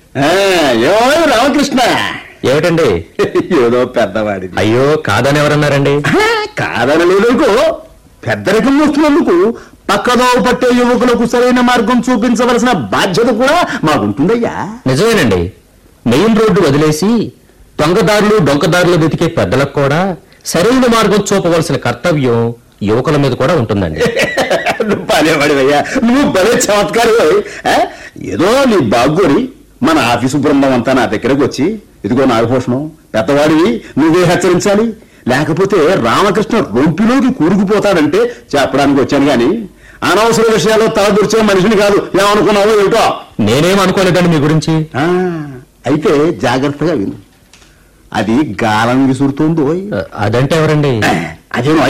ఆ, ఏమో రామకృష్ణ ఏమిటండి ఏదో పెద్దవాడిది అయ్యో కాదని ఎవరన్నారండి ఆ, కాదనలేదుకో పెద్దరికం వస్తున్నందుకు పక్కదోవ పట్టే యువకులకు సరైన మార్గం చూపించవలసిన బాధ్యత కూడా మాకుంటుందయ్యా నిజమేనండి మెయిన్ రోడ్డు వదిలేసి దొంగదారులు డొంకదారులు వెతికే పెద్దలకు కూడా సరైన మార్గం చూపవలసిన కర్తవ్యం యువకుల మీద కూడా ఉంటుందండి నువ్వు భలేవాడివయ్యా నువ్వు భలే చమత్కారి ఏదో నీ బాగ్గోరి మన ఆఫీసు బృందం అంతా నా దగ్గరకు వచ్చి ఇదిగో నాగభూషణం పెద్దవాడివి నువ్వే హెచ్చరించాలి లేకపోతే రామకృష్ణ రొంపిలోకి కూరుకుపోతాడంటే చెప్పడానికి వచ్చాను గాని అనవసర విషయాల్లో తలదూర్చే మనిషిని కాదు ఏమనుకున్నావో ఏమిటో నేనేం అనుకోలేదండి మీ గురించి ఆ, అయితే జాగ్రత్తగా విను అది గాలం విసురుతోందో అదంటే ఎవరండి అదేనో